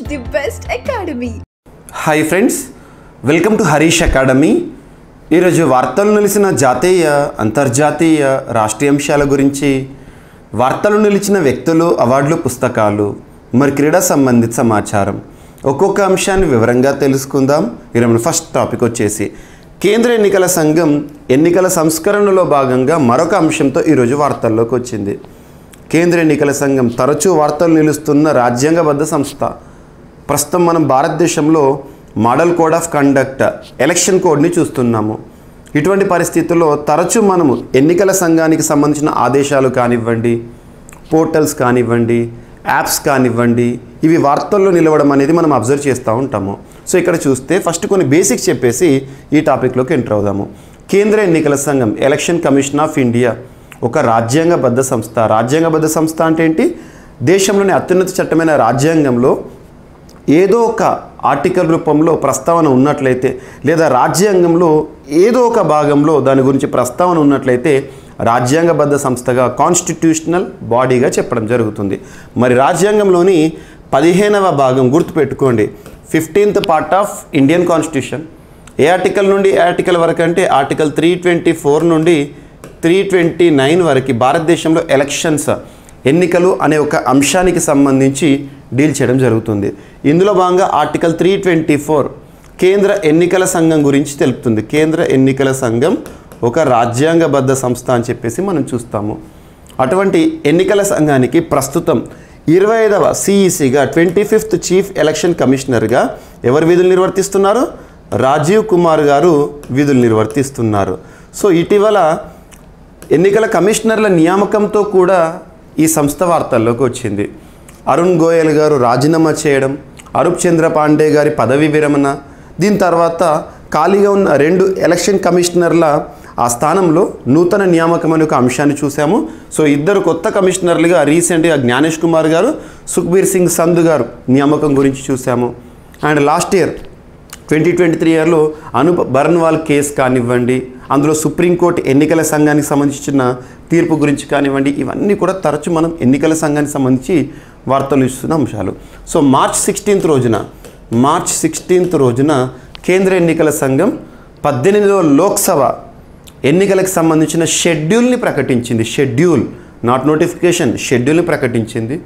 the best academy. Hi friends welcome to Harish academy ఈరోజు వార్తలు నిలిచిన జాతీయ అంతర్జాతీయ రాష్ట్రీయ అంశాల గురించి వార్తలు నిలిచిన వ్యక్తులు అవార్డులు పుస్తకాలు మరి క్రీడా సంబంధిత సమాచారం ఒక్కొక్క అంశాన్ని వివరంగా తెలుసుకుందాం ఈరోజు ఫస్ట్ టాపిక్ వచ్చేసి కేంద్ర ఎన్నికల సంఘం ఎన్నికల సంస్కరణలో భాగంగా మరొక అంశంతో ఈరోజు వార్తల్లోకి వచ్చింది కేంద్ర ఎన్నికల సంఘం తరచూ వార్తలు నిలుస్తున్న రాజ్యాంగబద్ధ సంస్థ ప్రస్తుతం మనం భారతదేశంలో model code of conduct election కోడ్ని చూస్తున్నాము ఇటువంటి పరిస్థితుల్లో తరచూ మనము ఎన్నికల సంఘానికి సంబంధించిన ఆదేశాలు కానివ్వండి పోర్టల్స్ కానివ్వండి యాప్స్ కానివ్వండి ఇవి వార్తల్లో నిలవడం అనేది మనం అబ్జర్వ్ చేస్తూ ఉంటాము సో ఇక్కడ చూస్తే ఫస్ట్ కొన్ని బేసిక్స్ చెప్పేసి ఈ టాపిక్లోకి ఎంటర్ అవుదాము కేంద్ర ఎన్నికల సంఘం ఎలక్షన్ కమిషన్ ఆఫ్ ఇండియా ఒక రాజ్యాంగబద్ధ సంస్థ రాజ్యాంగబద్ధ సంస్థ అంటే ఏంటి దేశంలోని అత్యున్నత చట్టమైన రాజ్యాంగంలో ఏదో ఒక ఆర్టికల్ రూపంలో ప్రస్తావన ఉన్నట్లయితే లేదా రాజ్యాంగంలో ఏదో ఒక భాగంలో దాని గురించి ప్రస్తావన ఉన్నట్లయితే రాజ్యాంగబద్ధ సంస్థగా కాన్స్టిట్యూషనల్ బాడీగా చెప్పడం జరుగుతుంది మరి రాజ్యాంగంలోని పదిహేనవ భాగం గుర్తుపెట్టుకోండి fifteenth part of Indian constitution ఏ ఆర్టికల్ నుండి ఏ ఆర్టికల్ వరకు అంటే ఆర్టికల్ త్రీ ట్వంటీ ఫోర్ నుండి త్రీ ట్వంటీ నైన్ వరకు భారతదేశంలో ఎలక్షన్స్ ఎన్నికలు అనే ఒక అంశానికి సంబంధించి డీల్ చేయడం జరుగుతుంది ఇందులో భాగంగా ఆర్టికల్ త్రీ ట్వంటీ ఫోర్ కేంద్ర ఎన్నికల సంఘం గురించి తెలుపుతుంది కేంద్ర ఎన్నికల సంఘం ఒక రాజ్యాంగబద్ధ సంస్థ అని చెప్పేసి మనం చూస్తాము అటువంటి ఎన్నికల సంఘానికి ప్రస్తుతం ఇరవై ఐదవ సిఈసిగా ట్వంటీ ఫిఫ్త్ చీఫ్ ఎలక్షన్ కమిషనర్గా ఎవరు విధులు నిర్వర్తిస్తున్నారు రాజీవ్ కుమార్ గారు విధులు నిర్వర్తిస్తున్నారు సో ఇటీవల ఎన్నికల కమిషనర్ల నియామకంతో కూడా ఈ సంస్థ వార్తల్లోకి వచ్చింది అరుణ్ గోయల్ గారు రాజీనామా చేయడం అరూప్ చంద్ర పాండే గారి పదవి విరమణ దీని తర్వాత ఖాళీగా ఉన్న రెండు ఎలక్షన్ కమిషనర్ల ఆ స్థానంలో నూతన నియామకం అనే ఒక అంశాన్ని చూసాము సో ఇద్దరు కొత్త కమిషనర్లుగా రీసెంట్గా జ్ఞానేష్ కుమార్ గారు సుఖ్బీర్ సింగ్ సంధు గారు నియామకం గురించి చూసాము and last year twenty twenty three ఇయర్లో అనూప్ బర్న్వాల్ కేసు కానివ్వండి అందులో సుప్రీంకోర్టు ఎన్నికల సంఘానికి సంబంధించిన తీర్పు గురించి కానివ్వండి ఇవన్నీ కూడా తరచు మనం ఎన్నికల సంఘానికి సంబంధించి వార్తలు ఇస్తున్న అంశాలు సో మార్చ్ సిక్స్టీన్త్ రోజున మార్చ్ సిక్స్టీన్త్ రోజున కేంద్ర ఎన్నికల సంఘం పద్దెనిమిదవ లోక్సభ ఎన్నికలకు సంబంధించిన షెడ్యూల్ని ప్రకటించింది షెడ్యూల్ నాట్ నోటిఫికేషన్ షెడ్యూల్ని ప్రకటించింది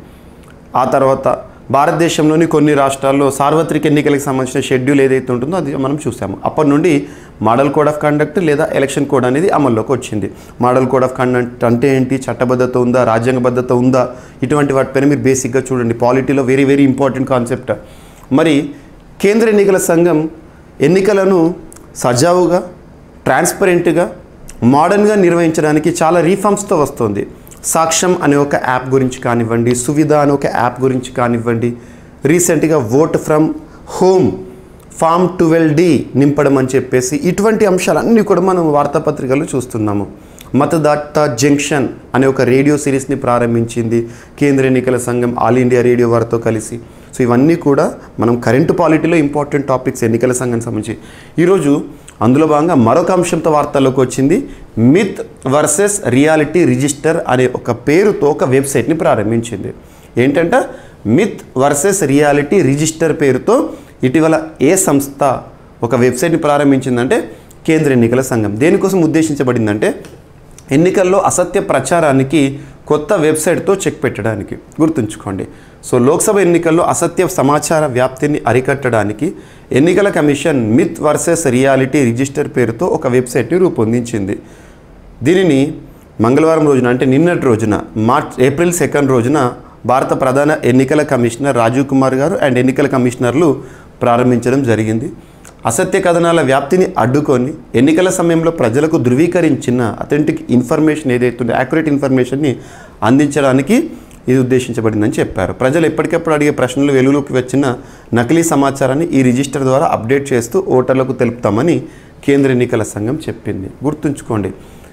ఆ తర్వాత భారతదేశంలోని కొన్ని రాష్ట్రాల్లో సార్వత్రిక ఎన్నికలకు సంబంధించిన షెడ్యూల్ ఏదైతే ఉంటుందో అది మనం చూసాము అప్పటి నుండి మోడల్ కోడ్ ఆఫ్ కండక్ట్ లేదా ఎలక్షన్ కోడ్ అనేది అమల్లోకి వచ్చింది మోడల్ కోడ్ ఆఫ్ కండక్ట్ అంటే ఏంటి చట్టబద్ధత ఉందా రాజ్యాంగబద్ధత ఉందా ఇటువంటి వాటిపైన మీరు బేసిక్గా చూడండి పాలిటీలో వెరీ వెరీ ఇంపార్టెంట్ కాన్సెప్ట్ మరి కేంద్ర ఎన్నికల సంఘం ఎన్నికలను సజావుగా ట్రాన్స్పరెంట్గా మోడర్న్గా నిర్వహించడానికి చాలా రీఫార్మ్స్తో వస్తుంది సాక్ష్యం అనే ఒక యాప్ గురించి కానివ్వండి సువిధ అనే ఒక యాప్ గురించి కానివ్వండి రీసెంట్గా vote from home form twelve D నింపడం అని చెప్పేసి ఇటువంటి అంశాలన్నీ కూడా మనం వార్తాపత్రికల్లో చూస్తున్నాము మతదాత జంక్షన్ అనే ఒక రేడియో సిరీస్ని ప్రారంభించింది కేంద్ర ఎన్నికల సంఘం ఆల్ ఇండియా రేడియో వారితో కలిసి సో ఇవన్నీ కూడా మనం కరెంటు పాలిటీలో ఇంపార్టెంట్ టాపిక్స్ ఎన్నికల సంఘానికి సంబంధించి ఈరోజు అందులో భాగంగా మరొక అంశంతో వార్తల్లోకి వచ్చింది మిత్ వర్సెస్ రియాలిటీ రిజిస్టర్ అనే ఒక పేరుతో ఒక వెబ్సైట్ని ప్రారంభించింది ఏంటంటే మిత్ వర్సెస్ రియాలిటీ రిజిస్టర్ పేరుతో ఇటీవల ఏ సంస్థ ఒక వెబ్సైట్ని ప్రారంభించిందంటే కేంద్ర ఎన్నికల సంఘం దేనికోసం ఉద్దేశించబడిందంటే ఎన్నికల్లో అసత్య ప్రచారానికి కొత్త వెబ్సైట్తో చెక్ పెట్టడానికి గుర్తుంచుకోండి సో లోక్సభ ఎన్నికల్లో అసత్య సమాచార వ్యాప్తిని అరికట్టడానికి ఎన్నికల commission myth versus reality register పేరుతో ఒక వెబ్సైట్ని రూపొందించింది దీనిని మంగళవారం రోజున అంటే నిన్నటి రోజున మార్చ్ ఏప్రిల్ సెకండ్ రోజున భారత ప్రధాన ఎన్నికల కమిషనర్ రాజీవ్ కుమార్ గారు అండ్ ఎన్నికల కమిషనర్లు ప్రారంభించడం జరిగింది అసత్య కథనాల వ్యాప్తిని అడ్డుకొని ఎన్నికల సమయంలో ప్రజలకు ధృవీకరించిన అథెంటిక్ ఇన్ఫర్మేషన్ ఏదైతే ఉందో యాక్యురేట్ ఇన్ఫర్మేషన్ని అందించడానికి ఇది ఉద్దేశించబడిందని చెప్పారు ప్రజలు ఎప్పటికప్పుడు అడిగే ప్రశ్నలు వెలుగులోకి వచ్చిన నకిలీ సమాచారాన్ని ఈ రిజిస్టర్ ద్వారా అప్డేట్ చేస్తూ ఓటర్లకు తెలుపుతామని కేంద్ర ఎన్నికల సంఘం చెప్పింది గుర్తుంచుకోండి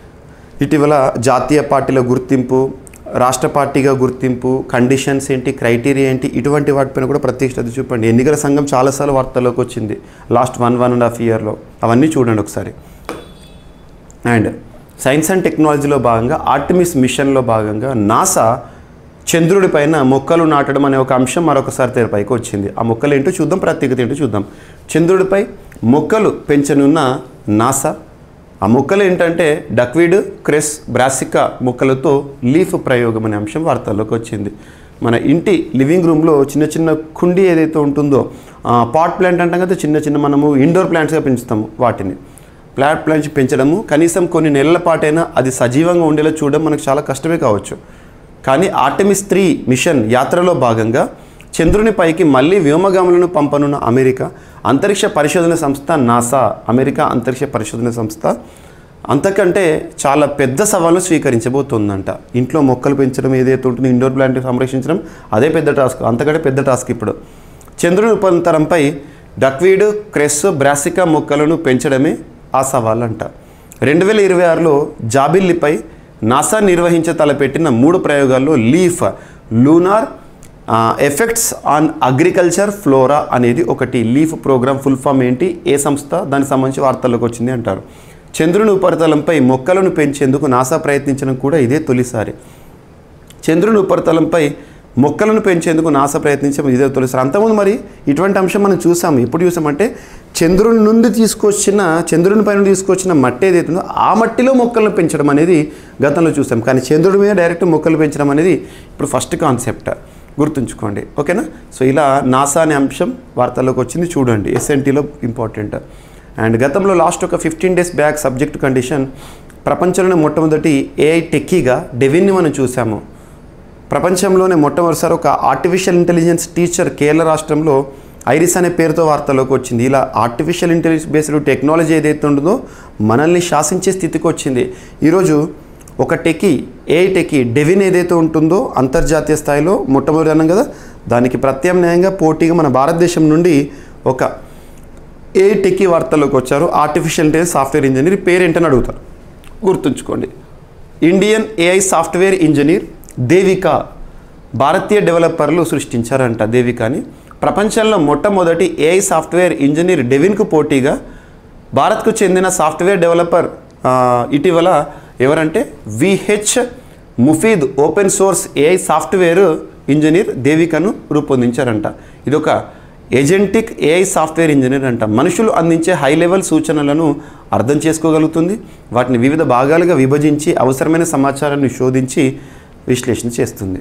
ఇటీవల జాతీయ పార్టీల గుర్తింపు రాష్ట్ర పార్టీగా గుర్తింపు కండిషన్స్ ఏంటి క్రైటీరియా ఏంటి ఇటువంటి వాటిపైన కూడా ప్రత్యేక శ్రద్ధ చూపండి ఎన్నికల సంఘం చాలాసార్లు వార్తల్లోకి వచ్చింది last one one and half ఇయర్లో అవన్నీ చూడండి ఒకసారి అండ్ సైన్స్ అండ్ టెక్నాలజీలో భాగంగా ఆర్టిమిస్ మిషన్లో భాగంగా నాసా చంద్రుడి పైన మొక్కలు నాటడం అనే ఒక అంశం మరొకసారి తెరపైకి వచ్చింది ఆ మొక్కలు ఏంటో చూద్దాం ప్రత్యేకత ఏంటో చూద్దాం చంద్రుడిపై మొక్కలు పెంచనున్న నాసా ఆ మొక్కలు ఏంటంటే డక్వీడ్ క్రెస్ బ్రాసికా మొక్కలతో లీఫ్ ప్రయోగం అనే అంశం వార్తల్లోకి వచ్చింది మన ఇంటి లివింగ్ రూమ్లో చిన్న చిన్న కుండీ ఏదైతే ఉంటుందో పాట్ ప్లాంట్ అంటాం కదా చిన్న చిన్న మనము ఇండోర్ ప్లాంట్స్గా పెంచుతాము వాటిని ప్లాంట్ ప్లాంట్స్ పెంచడము కనీసం కొన్ని నెలల పాటైనా అది సజీవంగా ఉండేలా చూడడం మనకు చాలా కష్టమే కావచ్చు కానీ ఆర్టమిస్ త్రీ మిషన్ యాత్రలో భాగంగా చంద్రుని పైకి మళ్ళీ వ్యోమగాములను పంపనున్న అమెరికా అంతరిక్ష పరిశోధన సంస్థ నాసా అమెరికా అంతరిక్ష పరిశోధన సంస్థ అంతకంటే చాలా పెద్ద సవాలు స్వీకరించబోతోందంట ఇంట్లో మొక్కలు పెంచడం ఏదైతే ఉంటుందో ఇండోర్ ప్లాంట్ సంరక్షించడం అదే పెద్ద టాస్క్ అంతకంటే పెద్ద టాస్క్ ఇప్పుడు చంద్రుని ఉపంతరంపై డక్వీడ్ క్రెస్ బ్రాసికా మొక్కలను పెంచడమే ఆ సవాల్ అంట రెండు వేల ఇరవై ఆరులో జాబిల్లిపై నాసా నిర్వహించ తలపెట్టిన మూడు ప్రయోగాల్లో leaf lunar effects on agriculture flora అనేది ఒకటి లీఫ్ ప్రోగ్రామ్ ఫుల్ ఫామ్ ఏంటి ఏ సంస్థ దానికి సంబంధించి వార్తల్లోకి వచ్చింది అంటారు చంద్రుని ఉపరితలంపై మొక్కలను పెంచేందుకు నాసా ప్రయత్నించడం కూడా ఇదే తొలిసారి చంద్రుని ఉపరితలంపై మొక్కలను పెంచేందుకు నాసా ప్రయత్నించడం ఇదే తొలిసారి అంతకుముందు మరి ఇటువంటి అంశం మనం చూసాము ఎప్పుడు చూసామంటే చంద్రుని నుండి తీసుకొచ్చిన చంద్రుని పైన తీసుకొచ్చిన మట్టి ఏదైతే ఉందో ఆ మట్టిలో మొక్కలను పెంచడం అనేది గతంలో చూసాం కానీ చంద్రుడి మీద డైరెక్ట్ మొక్కలు పెంచడం అనేది ఇప్పుడు ఫస్ట్ కాన్సెప్ట్ గుర్తుంచుకోండి ఓకేనా సో ఇలా నాసా అనే అంశం వార్తల్లోకి వచ్చింది చూడండి ఎస్ఎన్టీలో ఇంపార్టెంట్ అండ్ గతంలో లాస్ట్ ఒక fifteen days back subject condition ప్రపంచంలోనే మొట్టమొదటి ఏఐ టెక్కీగా డెవిన్ని మనం చూసాము ప్రపంచంలోనే మొట్టమొదటిసారి ఒక ఆర్టిఫిషియల్ ఇంటెలిజెన్స్ టీచర్ కేరళ రాష్ట్రంలో ఐరిస్ అనే పేరుతో వార్తలోకి వచ్చింది ఇలా ఆర్టిఫిషియల్ ఇంటెలిజెన్స్ బేస్డ్ టెక్నాలజీ ఏదైతే ఉంటుందో మనల్ని శాసించే స్థితికి వచ్చింది ఈరోజు ఒక టెకీ ఏ టెకీ డెవిన్ ఏదైతే ఉంటుందో అంతర్జాతీయ స్థాయిలో మొట్టమొదటి అన్నాం కదా దానికి ప్రత్యామ్నాయంగా పోటీగా మన భారతదేశం నుండి ఒక ఏ టెకీ వార్తల్లోకి వచ్చారు ఆర్టిఫిషియల్ ఇంటెలిజెన్స్ సాఫ్ట్వేర్ ఇంజనీర్ పేరేంటని అడుగుతారు గుర్తుంచుకోండి Indian AI software engineer Devika భారతీయ డెవలపర్లు సృష్టించారంట దేవికాని ప్రపంచంలో మొట్టమొదటి ఏఐ సాఫ్ట్వేర్ ఇంజనీర్ డెవిన్కు పోటీగా భారత్కు చెందిన సాఫ్ట్వేర్ డెవలపర్ ఆ, ఇటీవల ఎవరంటే VH Mufeed open source AI software engineer దేవికను రూపొందించారంట ఇదొక ఏజెంటిక్ ఏఐ సాఫ్ట్వేర్ ఇంజనీర్ అంట మనుషులు అందించే హై లెవెల్ సూచనలను అర్థం చేసుకోగలుగుతుంది వాటిని వివిధ భాగాలుగా విభజించి అవసరమైన సమాచారాన్ని శోధించి విశ్లేషణ చేస్తుంది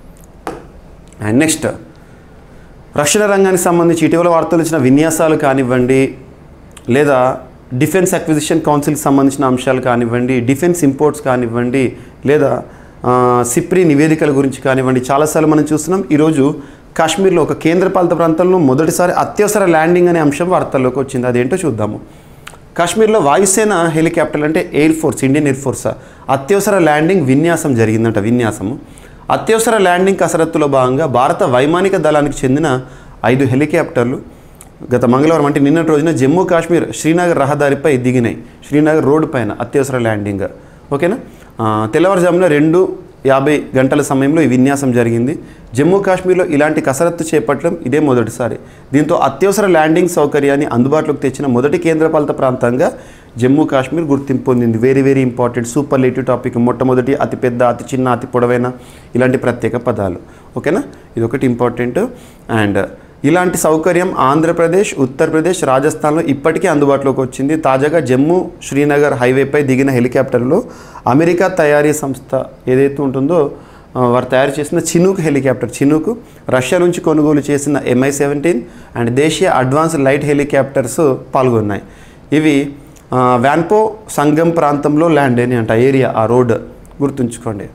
అండ్ నెక్స్ట్ రక్షణ రంగానికి సంబంధించి ఇటీవల వార్తలు ఇచ్చిన విన్యాసాలు కానివ్వండి లేదా డిఫెన్స్ అక్విజిషన్ కౌన్సిల్కి సంబంధించిన అంశాలు కానివ్వండి డిఫెన్స్ ఇంపోర్ట్స్ కానివ్వండి లేదా ఆ, సిప్రి నివేదికల గురించి కానివ్వండి చాలాసార్లు మనం చూస్తున్నాం ఈరోజు కాశ్మీర్లో ఒక కేంద్రపాలిత ప్రాంతంలో మొదటిసారి అత్యవసర ల్యాండింగ్ అనే అంశం వార్తల్లోకి వచ్చింది అదేంటో చూద్దాము కాశ్మీర్లో వాయుసేన హెలికాప్టర్ అంటే air force Indian air force అత్యవసర ల్యాండింగ్ విన్యాసం జరిగిందంట విన్యాసము అత్యవసర ల్యాండింగ్ కసరత్తులో భాగంగా భారత వైమానిక దళానికి చెందిన ఐదు హెలికాప్టర్లు గత మంగళవారం అంటే నిన్నటి రోజున జమ్మూ కాశ్మీర్ శ్రీనగర్ రహదారిపై దిగినాయి శ్రీనగర్ రోడ్డు పైన అత్యవసర ల్యాండింగ్ ఓకేనా ఆ, తెల్లవారుజామున రెండు యాభై గంటల సమయంలో ఈ విన్యాసం జరిగింది జమ్మూ కాశ్మీర్లో ఇలాంటి కసరత్తు చేపట్టడం ఇదే మొదటిసారి దీంతో అత్యవసర ల్యాండింగ్ సౌకర్యాన్ని అందుబాటులోకి తెచ్చిన మొదటి కేంద్రపాలిత ప్రాంతంగా జమ్మూ కాశ్మీర్ గుర్తింపు పొందింది very very important superlative topic మొట్టమొదటి అతి పెద్ద అతి చిన్న అతి పొడవైన ఇలాంటి ప్రత్యేక పదాలు ఓకేనా ఇది ఒకటి ఇంపార్టెంట్ అండ్ ఇలాంటి సౌకర్యం ఆంధ్రప్రదేశ్ ఉత్తరప్రదేశ్ రాజస్థాన్లో ఇప్పటికే అందుబాటులోకి వచ్చింది తాజాగా జమ్మూ శ్రీనగర్ హైవేపై దిగిన హెలికాప్టర్లో అమెరికా తయారీ సంస్థ ఏదైతే ఉంటుందో ఆ, వారు తయారు చేసిన చినూక్ హెలికాప్టర్ చినూక్ రష్యా నుంచి కొనుగోలు చేసిన ఎంఐ సెవెంటీన్ అండ్ దేశీయ అడ్వాన్స్ లైట్ హెలికాప్టర్స్ పాల్గొన్నాయి ఇవి ఆ, వ్యాన్పో సంగం ప్రాంతంలో ల్యాండ్ అయినాయి అంట ఏరియా ఆ రోడ్ గుర్తుంచుకోండి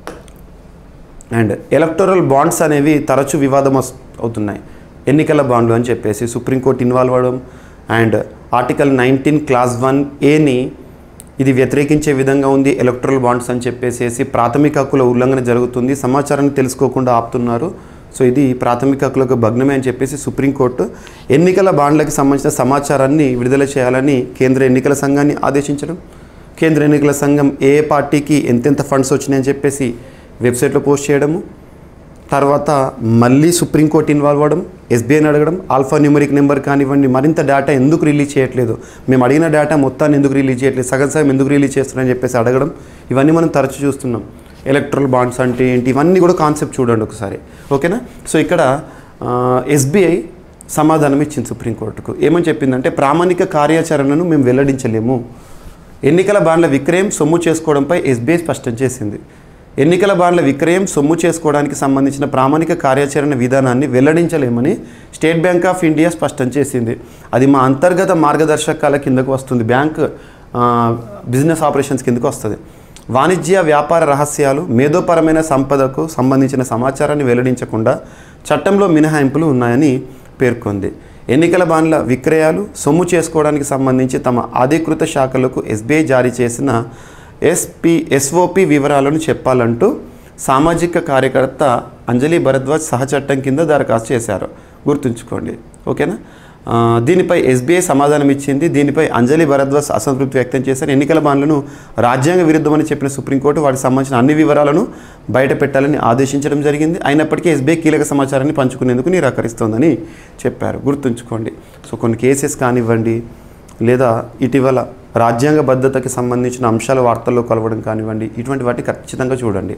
అండ్ ఎలక్టోరల్ బాండ్స్ అనేవి తరచూ వివాదం వస్- అవుతున్నాయి ఎన్నికల బాండ్లు అని చెప్పేసి సుప్రీంకోర్టు ఇన్వాల్వ్ అవ్వడం and article nineteen clause one ఏని ఇది వ్యతిరేకించే విధంగా ఉంది ఎలక్ట్రల్ బాండ్స్ అని చెప్పేసి ప్రాథమిక హక్కుల ఉల్లంఘన జరుగుతుంది సమాచారాన్ని తెలుసుకోకుండా ఆపుతున్నారు సో ఇది ప్రాథమిక హక్కులకు భగ్నమే అని చెప్పేసి సుప్రీంకోర్టు ఎన్నికల బాండ్లకు సంబంధించిన సమాచారాన్ని విడుదల చేయాలని కేంద్ర ఎన్నికల సంఘాన్ని ఆదేశించడం కేంద్ర ఎన్నికల సంఘం ఏ పార్టీకి ఎంతెంత ఫండ్స్ వచ్చినాయని చెప్పేసి వెబ్సైట్లో పోస్ట్ చేయడము తర్వాత మళ్ళీ సుప్రీంకోర్టు ఇన్వాల్వ్ అవ్వడం ఎస్బీఐని అడగడం ఆల్ఫా న్యూమరిక్ నెంబర్ కానివ్వండి మరింత డేటా ఎందుకు రిలీజ్ చేయట్లేదు మేము అడిగిన డేటా మొత్తాన్ని ఎందుకు రిలీజ్ చేయట్లేదు సగం సగం ఎందుకు రిలీజ్ చేస్తున్నారని చెప్పేసి అడగడం ఇవన్నీ మనం తరచూ చూస్తున్నాం ఎలక్ట్రల్ బాండ్స్ అంటే ఏంటి ఇవన్నీ కూడా కాన్సెప్ట్ చూడండి ఒకసారి ఓకేనా సో ఇక్కడ ఎస్బీఐ సమాధానం ఇచ్చింది సుప్రీంకోర్టుకు ఏమని చెప్పిందంటే ప్రామాణిక కార్యాచరణను మేము వెల్లడించలేము ఎన్నికల బాండ్ల విక్రయం సొమ్ము చేసుకోవడంపై ఎస్బీఐ స్పష్టం చేసింది ఎన్నికల బాండ్ల విక్రయం సొమ్ము చేసుకోవడానికి సంబంధించిన ప్రామాణిక కార్యాచరణ విధానాన్ని వెల్లడించలేమని స్టేట్ బ్యాంక్ ఆఫ్ ఇండియా స్పష్టం చేసింది అది మా అంతర్గత మార్గదర్శకాల కిందకు వస్తుంది బ్యాంక్ ఆ, బిజినెస్ ఆపరేషన్స్ కిందకు వస్తుంది వాణిజ్య వ్యాపార రహస్యాలు మేధోపరమైన సంపదకు సంబంధించిన సమాచారాన్ని వెల్లడించకుండా చట్టంలో మినహాయింపులు ఉన్నాయని పేర్కొంది ఎన్నికల బాండ్ల విక్రయాలు సొమ్ము చేసుకోవడానికి సంబంధించి తమ అధికృత శాఖలకు ఎస్బీఐ జారీ చేసిన ఎస్పి ఎస్ఓపి వివరాలను చెప్పాలంటూ సామాజిక కార్యకర్త అంజలి భరద్వాజ్ సహచట్టం కింద దరఖాస్తు చేశారు గుర్తుంచుకోండి ఓకేనా ఆ, దీనిపై ఎస్బీఐ సమాధానం ఇచ్చింది దీనిపై అంజలి భరద్వాజ్ అసంతృప్తి వ్యక్తం చేశారు ఎన్నికల బాండ్లను రాజ్యాంగ విరుద్ధమని చెప్పిన సుప్రీంకోర్టు వాటికి సంబంధించిన అన్ని వివరాలను బయట పెట్టాలని ఆదేశించడం జరిగింది అయినప్పటికీ ఎస్బీఐ కీలక సమాచారాన్ని పంచుకునేందుకు నిరాకరిస్తోందని చెప్పారు గుర్తుంచుకోండి సో కొన్ని కేసెస్ కానివ్వండి లేదా ఇటీవల రాజ్యాంగ భద్రతకి సంబంధించిన అంశాల వార్తల్లో కలవడం కానివ్వండి ఇటువంటి వాటిని ఖచ్చితంగా చూడండి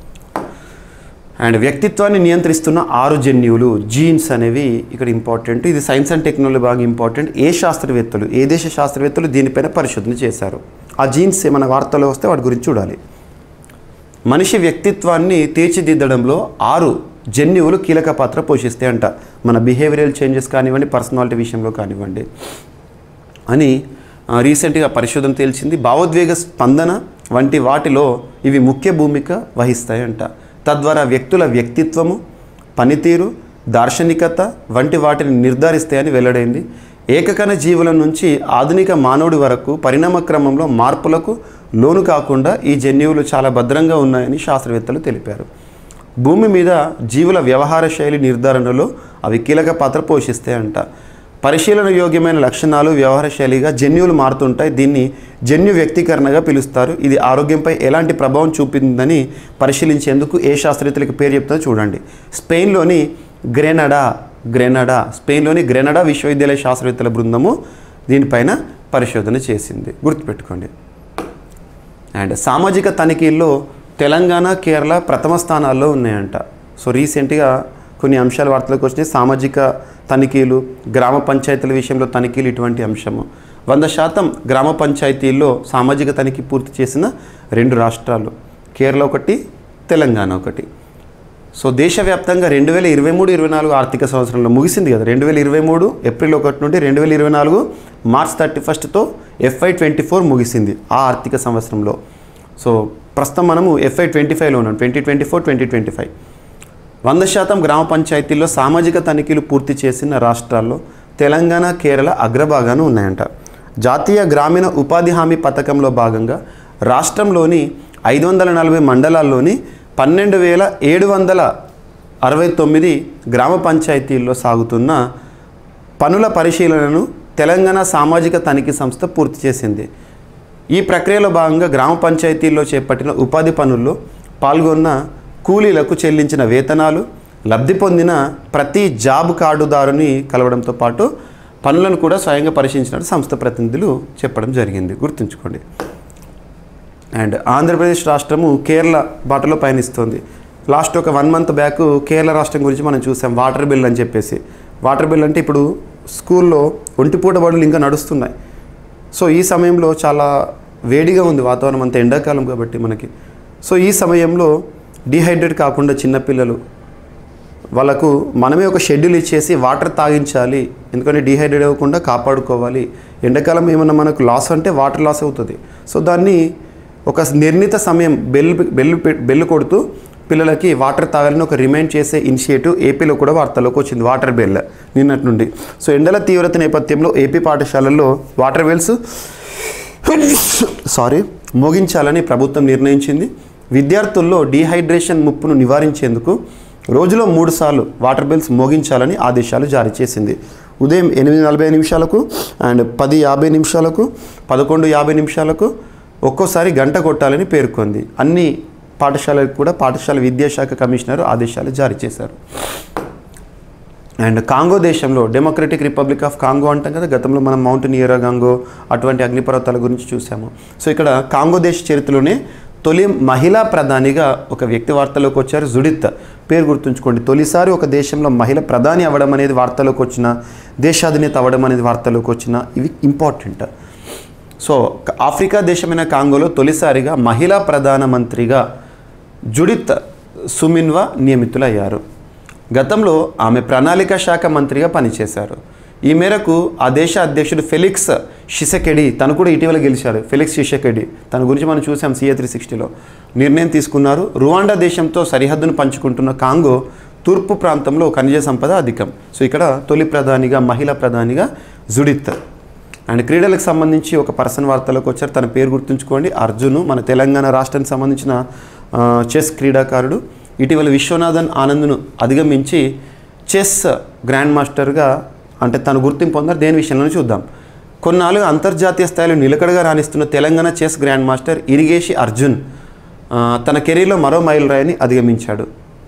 అండ్ వ్యక్తిత్వాన్ని నియంత్రిస్తున్న ఆరు జన్యువులు జీన్స్ అనేవి ఇక్కడ ఇంపార్టెంట్ ఇది సైన్స్ అండ్ టెక్నాలజీ బాగా ఇంపార్టెంట్ ఏ శాస్త్రవేత్తలు ఏ దేశ శాస్త్రవేత్తలు దీనిపైన పరిశోధన చేశారు ఆ జీన్స్ ఏమైనా వార్తల్లో వస్తే వాటి గురించి చూడాలి మనిషి వ్యక్తిత్వాన్ని తీర్చిదిద్దడంలో ఆరు జన్యువులు కీలక పాత్ర పోషిస్తాయి అంట మన బిహేవియరల్ చేంజెస్ కానివ్వండి పర్సనాలిటీ విషయంలో కానివ్వండి అని ఆ, రీసెంట్గా పరిశోధన తేల్చింది భావోద్వేగ స్పందన వంటి వాటిలో ఇవి ముఖ్య భూమిక వహిస్తాయంట తద్వారా వ్యక్తుల వ్యక్తిత్వము పనితీరు దార్శనికత వంటి వాటిని నిర్ధారిస్తాయని వెల్లడైంది ఏకకణ జీవుల నుంచి ఆధునిక మానవుడి వరకు పరిణామ క్రమంలో మార్పులకు లోను కాకుండా ఈ జన్యువులు చాలా భద్రంగా ఉన్నాయని శాస్త్రవేత్తలు తెలిపారు భూమి మీద జీవుల వ్యవహార శైలి నిర్ధారణలో అవి కీలక పాత్ర పోషిస్తాయంట పరిశీలన యోగ్యమైన లక్షణాలు వ్యవహార శైలిగా జన్యువులు మారుతుంటాయి దీన్ని జన్యు వ్యక్తీకరణగా పిలుస్తారు ఇది ఆరోగ్యంపై ఎలాంటి ప్రభావం చూపిందని పరిశీలించేందుకు ఏ శాస్త్రవేత్తలకు పేరు చెప్తుందో చూడండి స్పెయిన్లోని గ్రెనడా గ్రెనడా స్పెయిన్లోని గ్రెనడా విశ్వవిద్యాలయ శాస్త్రవేత్తల బృందము దీనిపైన పరిశోధన చేసింది గుర్తుపెట్టుకోండి అండ్ సామాజిక తనిఖీల్లో తెలంగాణ కేరళ ప్రథమ స్థానాల్లో ఉన్నాయంట సో రీసెంట్గా కొన్ని అంశాలు వార్తలకు వచ్చినాయి సామాజిక తనిఖీలు గ్రామ పంచాయతీల విషయంలో తనిఖీలు ఇటువంటి అంశము వంద శాతం గ్రామ పంచాయతీల్లో సామాజిక తనిఖీ పూర్తి చేసిన రెండు రాష్ట్రాలు కేరళ ఒకటి తెలంగాణ ఒకటి సో దేశవ్యాప్తంగా రెండు వేల ఇరవై మూడు ఇరవై నాలుగు ఆర్థిక సంవత్సరంలో ముగిసింది కదా రెండు వేల ఇరవై మూడు ఏప్రిల్ ఒకటి నుండి రెండు వేల ఇరవై నాలుగు మార్చ్ థర్టీ ఫస్ట్తో ఎఫ్ఐ ట్వంటీ ఫోర్ ముగిసింది ఆ ఆర్థిక సంవత్సరంలో సో ప్రస్తుతం మనము ఎఫ్ఐ ట్వంటీ ఫైవ్లో ఉన్నాం twenty twenty four twenty twenty five వంద శాతం గ్రామ పంచాయతీల్లో సామాజిక తనిఖీలు పూర్తి చేసిన రాష్ట్రాల్లో తెలంగాణ కేరళ అగ్రభాగాన ఉన్నాయంట జాతీయ గ్రామీణ ఉపాధి హామీ పథకంలో భాగంగా రాష్ట్రంలోని ఐదు వందల నలభై మండలాల్లోని పన్నెండు వేల ఏడు వందల అరవై తొమ్మిది గ్రామ పంచాయతీల్లో సాగుతున్న పనుల పరిశీలనను తెలంగాణ సామాజిక తనిఖీ సంస్థ పూర్తి చేసింది ఈ ప్రక్రియలో భాగంగా గ్రామ పంచాయతీల్లో చేపట్టిన ఉపాధి పనుల్లో పాల్గొన్న కూలీలకు చెల్లించిన వేతనాలు లబ్ధి పొందిన ప్రతి జాబ్ కార్డుదారుని కలవడంతో పాటు పనులను కూడా స్వయంగా పరిశీలించినట్టు సంస్థ ప్రతినిధులు చెప్పడం జరిగింది గుర్తుంచుకోండి అండ్ ఆంధ్రప్రదేశ్ రాష్ట్రము కేరళ బాటలో పయనిస్తుంది లాస్ట్ ఒక వన్ మంత్ బ్యాక్ కేరళ రాష్ట్రం గురించి మనం చూసాం వాటర్ బిల్ అని చెప్పేసి వాటర్ బిల్ అంటే ఇప్పుడు స్కూల్లో ఒంటిపూట బడులు ఇంకా నడుస్తున్నాయి సో ఈ సమయంలో చాలా వేడిగా ఉంది వాతావరణం అంత ఎండాకాలం కాబట్టి మనకి సో ఈ సమయంలో డిహైడ్రేట్ కాకుండా చిన్నపిల్లలు వాళ్ళకు మనమే ఒక షెడ్యూల్ ఇచ్చేసి వాటర్ తాగించాలి ఎందుకంటే డిహైడ్రేట్ అవ్వకుండా కాపాడుకోవాలి ఎండాకాలం ఏమన్నా మనకు లాస్ అంటే వాటర్ లాస్ అవుతుంది సో దాన్ని ఒక నిర్ణీత సమయం బెల్ బెల్ పె- బెల్ కొడుతూ పిల్లలకి వాటర్ తాగాలని ఒక రిమైండ్ చేసే ఇనిషియేటివ్ ఏపీలో కూడా వార్తల్లోకి వచ్చింది వాటర్ బెల్ నిన్నటి నుండి సో ఎండల తీవ్రత నేపథ్యంలో ఏపీ పాఠశాలల్లో వాటర్ బెల్స్ సారీ మోగించాలని ప్రభుత్వం నిర్ణయించింది విద్యార్థుల్లో డీహైడ్రేషన్ ముప్పును నివారించేందుకు రోజులో మూడు సార్లు వాటర్ బిల్స్ మోగించాలని ఆదేశాలు జారీ చేసింది ఉదయం ఎనిమిది నలభై నిమిషాలకు అండ్ పది యాభై నిమిషాలకు పదకొండు యాభై నిమిషాలకు ఒక్కోసారి గంట కొట్టాలని పేర్కొంది అన్ని పాఠశాలకు కూడా పాఠశాల విద్యాశాఖ కమిషనర్ ఆదేశాలు జారీ చేశారు అండ్ కాంగో దేశంలో డెమోక్రటిక్ రిపబ్లిక్ ఆఫ్ కాంగో అంటాం కదా గతంలో మనం మౌంట్ నియరా గాంగో అటువంటి అగ్నిపర్వతాల గురించి చూసాము సో ఇక్కడ కాంగో దేశ చరిత్రలోనే తొలి మహిళా ప్రధానిగా ఒక వ్యక్తి వార్తలోకి వచ్చారు జుడిత్ పేరు గుర్తుంచుకోండి తొలిసారి ఒక దేశంలో మహిళ ప్రధాని అవ్వడం అనేది వార్తలోకి వచ్చిన దేశాధినేత అవ్వడం అనేది వార్తలోకి వచ్చిన ఇవి ఇంపార్టెంట్ సో ఆఫ్రికా దేశమైన కాంగోలో తొలిసారిగా మహిళా ప్రధానమంత్రిగా జుడిత్ సుమిన్వా నియమితులయ్యారు గతంలో ఆమె ప్రణాళిక శాఖ మంత్రిగా పనిచేశారు ఈ మేరకు ఆ దేశ అధ్యక్షుడు ఫెలిక్స్ షిసెకెడి తను కూడా ఇటీవల గెలిచారు ఫెలిక్స్ షిసెకెడి తన గురించి మనం చూసాం సిఏ త్రీ సిక్స్టీలో నిర్ణయం తీసుకున్నారు రువాండా దేశంతో సరిహద్దును పంచుకుంటున్న కాంగో తూర్పు ప్రాంతంలో ఖనిజ సంపద అధికం సో ఇక్కడ తొలి ప్రధానిగా మహిళా ప్రధానిగా జుడిత్ అండ్ క్రీడలకు సంబంధించి ఒక పర్సన్ వార్తలోకి వచ్చారు తన పేరు గుర్తుంచుకోండి అర్జును మన తెలంగాణ రాష్ట్రానికి సంబంధించిన ఆ, చెస్ క్రీడాకారుడు ఇటీవల విశ్వనాథన్ ఆనంద్ను అధిగమించి చెస్ గ్రాండ్ మాస్టర్గా అంటే తను గుర్తింపు పొందారు దేని విషయంలో చూద్దాం కొన్నాళ్ళు అంతర్జాతీయ స్థాయిలో నిలకడగా రాణిస్తున్న Telangana chess grand master Erigaisi Arjun ఆ, తన కెరీర్లో మరో మైలురాయిని అధిగమించాడు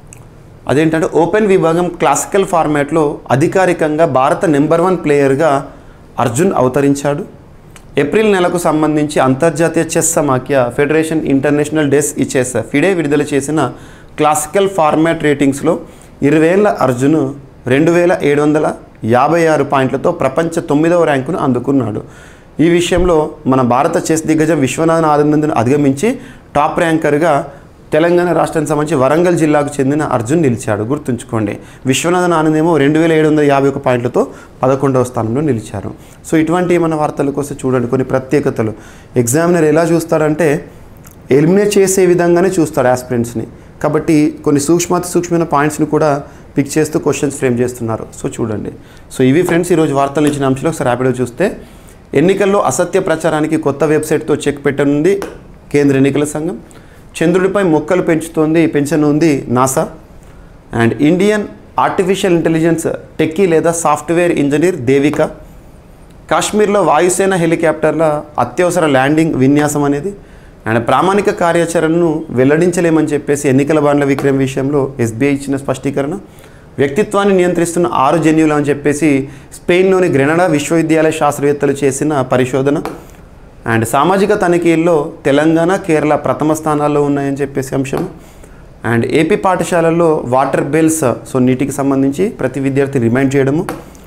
అదేంటంటే ఓపెన్ విభాగం క్లాసికల్ ఫార్మాట్లో అధికారికంగా భారత నెంబర్ వన్ ప్లేయర్గా అర్జున్ అవతరించాడు ఏప్రిల్ నెలకు సంబంధించి అంతర్జాతీయ చెస్ సమాఖ్య ఫెడరేషన్ ఇంటర్నేషనల్ డెస్ ఈ చెస్ ఫిడే విడుదల చేసిన క్లాసికల్ ఫార్మాట్ రేటింగ్స్లో ఇరవేళ్ల అర్జున్ రెండు వేల ఏడు వందల యాభై ఆరు పాయింట్లతో ప్రపంచ తొమ్మిదవ ర్యాంకును అందుకున్నాడు ఈ విషయంలో మన భారత చెస్ దిగ్గజం విశ్వనాథన్ ఆనందను అధిగమించి టాప్ ర్యాంకర్గా తెలంగాణ రాష్ట్రానికి సంబంధించి వరంగల్ జిల్లాకు చెందిన అర్జున్ నిలిచాడు గుర్తుంచుకోండి విశ్వనాథన్ ఆనంద్ ఏమో రెండు వేల ఏడు వందల యాభై ఒక పాయింట్లతో పదకొండవ స్థానంలో నిలిచారు సో ఇటువంటి ఏమైనా వార్తల కోసం చూడండి కొన్ని ప్రత్యేకతలు ఎగ్జామినర్ ఎలా చూస్తారంటే ఎలిమినేట్ చేసే విధంగానే చూస్తాడు ఆస్పిరెంట్స్ని కాబట్టి కొన్ని సూక్ష్మాతి సూక్ష్మమైన పాయింట్స్ని కూడా పిక్ చేస్తూ క్వశ్చన్స్ ఫ్రేమ్ చేస్తున్నారు సో చూడండి సో ఇవి ఫ్రెండ్స్ ఈరోజు వార్తలు ఇచ్చిన అంశాలు ఒకసారి ర్యాపిడో చూస్తే ఎన్నికల్లో అసత్య ప్రచారానికి కొత్త వెబ్సైట్తో చెక్ పెట్టనుంది కేంద్ర ఎన్నికల సంఘం చంద్రుడిపై మొక్కలు పెంచుతోంది పెంచనుంది NASA and Indian artificial intelligence techie లేదా సాఫ్ట్వేర్ ఇంజనీర్ దేవిక కాశ్మీర్లో వాయుసేన హెలికాప్టర్ల అత్యవసర ల్యాండింగ్ విన్యాసం అనేది అండ్ ప్రామాణిక కార్యాచరణను వెల్లడించలేమని చెప్పేసి ఎన్నికల బాండ్ల విక్రయం విషయంలో ఎస్బీఐ ఇచ్చిన స్పష్టీకరణ వ్యక్తిత్వాన్ని నియంత్రిస్తున్న ఆరు జన్యువులు అని చెప్పేసి స్పెయిన్లోని గ్రెనడా విశ్వవిద్యాలయ శాస్త్రవేత్తలు చేసిన పరిశోధన అండ్ సామాజిక తనిఖీల్లో తెలంగాణ కేరళ ప్రథమ స్థానాల్లో ఉన్నాయని చెప్పేసి అంశం అండ్ ఏపీ పాఠశాలల్లో వాటర్ బిల్స్ సో నీటికి సంబంధించి ప్రతి విద్యార్థి రిమైండ్ చేయడము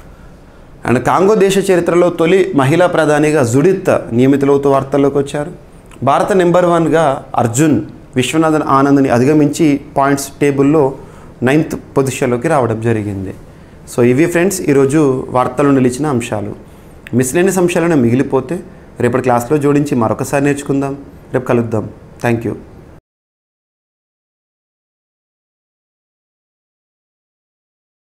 అండ్ కాంగో దేశ చరిత్రలో తొలి మహిళా ప్రధానిగా జుడిత్ నియమితులవుతూ వార్తల్లోకి వచ్చారు భారత నెంబర్ వన్గా అర్జున్ విశ్వనాథన్ ఆనంద్ని అధిగమించి పాయింట్స్ టేబుల్లో నైన్త్ పొజిషన్లోకి రావడం జరిగింది సో ఇవి ఫ్రెండ్స్ ఈరోజు వార్తలు నిలిచిన అంశాలు మిస్లేనియస్ అంశాలను మిగిలిపోతే రేపటి క్లాస్లో జోడించి మరొకసారి నేర్చుకుందాం రేపు కలుద్దాం థ్యాంక్ యూ